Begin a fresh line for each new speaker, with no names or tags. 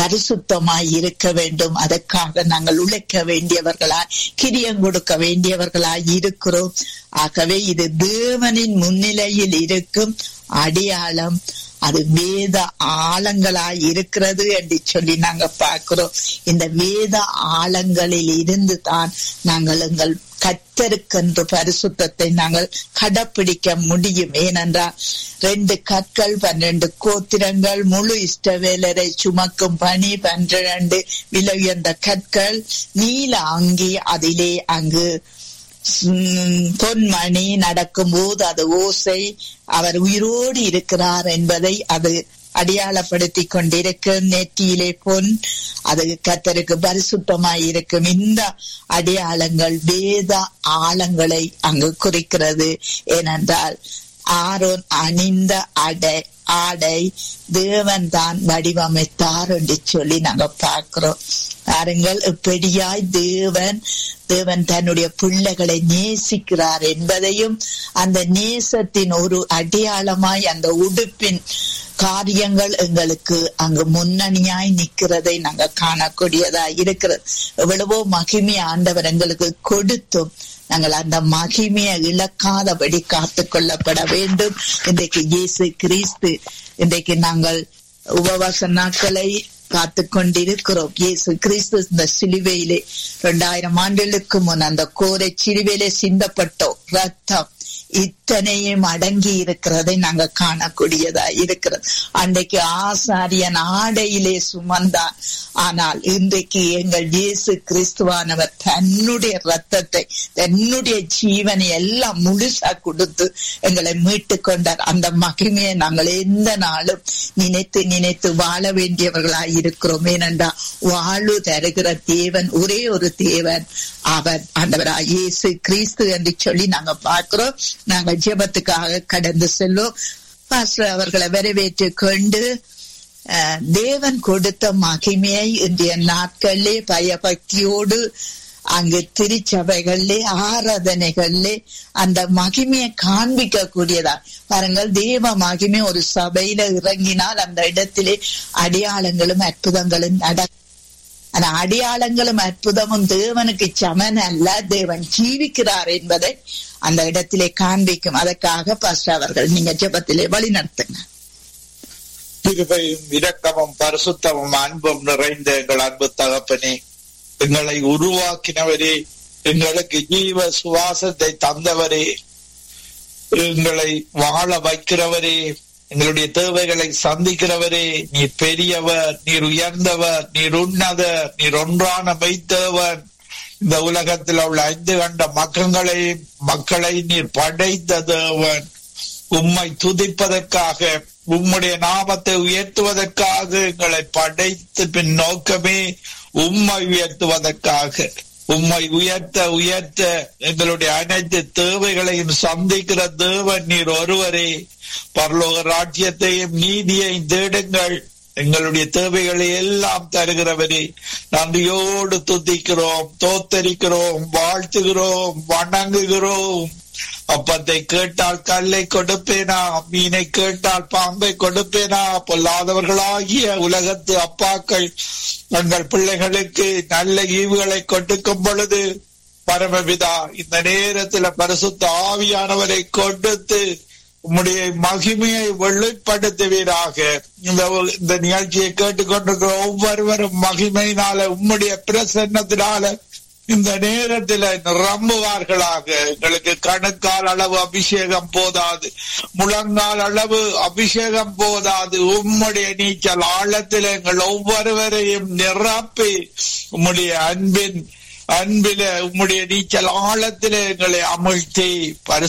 பரிசுத்தமாய் இருக்க வேண்டும் அதற்காக நாங்கள் உழைக்க வேண்டியவர்களாய் கிரியம் கொடுக்க வேண்டியவர்களாய் இருக்கிறோம் ஆகவே இது தேவனின் முன்னிலையில் இருக்கும் அடையாளம் அது வேத ஆழங்களாய் இருக்கிறது என்று சொல்லி நாங்க பார்க்கிறோம் இந்த வேத ஆழங்களில் இருந்து தான் நாங்கள் எங்கள் கத்தருக்கென்று பரிசுத்தத்தை நாங்கள் கடைப்பிடிக்க முடியும் ஏனென்றால் ரெண்டு கற்கள் பன்னிரண்டு கோத்திரங்கள் முழு இஷ்டவேலரை சுமக்கும் பணி பன்னிரண்டு விலை உயர்ந்த கற்கள் நீல அங்கி அதிலே அங்கு பொன்மணி நடக்கும் போது அது ஓசை அவர் உயிரோடு இருக்கிறார் என்பதை அது அடையாளப்படுத்தி கொண்டிருக்கும் நெற்றியிலே பொன் அது கத்தருக்கு பரிசுத்தமாய் இருக்கும் இந்த அடையாளங்கள் வேத ஆழங்களை அங்கு குறிக்கிறது ஏனென்றால் ஆரோன் அணிந்த அடை ஆடை தேவன் தான் வடிவமைத்தார் என்று சொல்லி நாங்க பார்க்கிறோம் பாருங்கள் இப்படியாய் தேவன் தேவன் தன்னுடைய பிள்ளைகளை நேசிக்கிறார் என்பதையும் அந்த நேசத்தின் ஒரு அடையாளமாய் அந்த உடுப்பின் காரியங்கள் எங்களுக்கு அங்கு முன்னணியாய் நிற்கிறதை நாங்க காணக்கூடியதா இருக்கிறது எவ்வளவோ மகிமை ஆண்டவர் எங்களுக்கு கொடுத்தும் நாங்கள் அந்த மகிமையை இழக்காதபடி காத்து கொள்ளப்பட வேண்டும் இன்றைக்கு இயேசு கிறிஸ்து இன்றைக்கு நாங்கள் உபவாச நாட்களை காத்து கொண்டிருக்கிறோம் இயேசு கிறிஸ்து இந்த சிலுவையிலே இரண்டாயிரம் ஆண்டுகளுக்கு முன் அந்த கோரை சிலுவையிலே சிந்தப்பட்டோம் ரத்தம் இத்தனையும் அடங்கி இருக்கிறதை நாங்க காணக்கூடியதா இருக்கிறது அன்றைக்கு ஆசாரியன் ஆடையிலே சுமந்தான் ஆனால் இன்றைக்கு எங்கள் இயேசு கிறிஸ்துவானவர் தன்னுடைய ரத்தத்தை தன்னுடைய ஜீவனை எல்லாம் முழுசா கொடுத்து எங்களை மீட்டு கொண்டார் அந்த மகிமையை நாங்கள் எந்த நாளும் நினைத்து நினைத்து வாழ வேண்டியவர்களாய் இருக்கிறோம் ஏனென்றா வாழ்வு தருகிற தேவன் ஒரே ஒரு தேவன் அவர் ஆண்டவரா இயேசு கிறிஸ்து என்று சொல்லி நாங்க பார்க்கிறோம் நாங்க ஜெபத்துக்காக கடந்து செல்வோம் பாஸ்டர் அவர்களை வரவேற்று கொண்டு தேவன் கொடுத்த மகிமையை இன்றைய நாட்களிலே பயபக்தியோடு அங்கு திருச்சபைகளிலே ஆராதனைகளிலே அந்த மகிமையை காண்பிக்க கூடியதா பாருங்கள் தேவ மகிமை ஒரு சபையில இறங்கினால் அந்த இடத்திலே அடையாளங்களும் அற்புதங்களும் நட அந்த அடையாளங்களும் அற்புதமும் தேவனுக்கு சமன் அல்ல தேவன் ஜீவிக்கிறார் என்பதை அந்த இடத்திலே காண்பிக்கும் அதற்காக பாஸ்டர் அவர்கள் நீங்க ஜெபத்திலே வழி நடத்துங்க
கிருபையும் இரக்கமும் பரிசுத்தமும் அன்பும் நிறைந்த எங்கள் அன்பு தகப்பனே எங்களை உருவாக்கினவரே எங்களுக்கு ஜீவ சுவாசத்தை தந்தவரே எங்களை வாழ வைக்கிறவரே எங்களுடைய தேவைகளை சந்திக்கிறவரே நீர் பெரியவர் நீர் உயர்ந்தவர் நீர் உன்னதர் நீர் ஒன்றான மெய்த்தேவன் இந்த உலகத்தில் உள்ள ஐந்து கண்ட மக்கங்களை மக்களை நீர் படைத்த தேவன் உம்மை துதிப்பதற்காக உம்முடைய நாமத்தை உயர்த்துவதற்காக எங்களை படைத்து பின் நோக்கமே உம்மை உயர்த்துவதற்காக உம்மை உயர்த்த உயர்த்த எங்களுடைய அனைத்து தேவைகளையும் சந்திக்கிற தேவன் நீர் ஒருவரே பரலோக ராஜ்யத்தையும் நீதியையும் தேடுங்கள் எங்களுடைய தேவைகளை எல்லாம் தருகிறவரே நன்றியோடு துதிக்கிறோம் தோத்தரிக்கிறோம் வாழ்த்துகிறோம் வணங்குகிறோம் அப்பத்தை கேட்டால் கல்லை கொடுப்பேனா மீனை கேட்டால் பாம்பை கொடுப்பேனா பொல்லாதவர்களாகிய உலகத்து அப்பாக்கள் தங்கள் பிள்ளைகளுக்கு நல்ல ஈவுகளை கொடுக்கும் பொழுது பரமபிதா இந்த நேரத்துல பரிசுத்த ஆவியானவரை கொடுத்து உம்முடைய மகிமையை வெளிப்படுத்துவீராக இந்த இந்த நிகழ்ச்சியை கேட்டுக்கொண்டிருக்கிற ஒவ்வொருவரும் மகிமையினால உம்முடைய பிரசன்னத்தினால இந்த நேரத்தில் நிரம்புவார்களாக எங்களுக்கு கணுக்கால் அளவு அபிஷேகம் போதாது முழங்கால் அளவு அபிஷேகம் போதாது உம்முடைய நீச்சல் ஆழத்தில் எங்கள் ஒவ்வொருவரையும் நிரப்பி உம்முடைய அன்பின் அன்பில உம்முடைய நீச்சல் ஆழத்திலே எங்களை அமிழ்த்தி பரிசு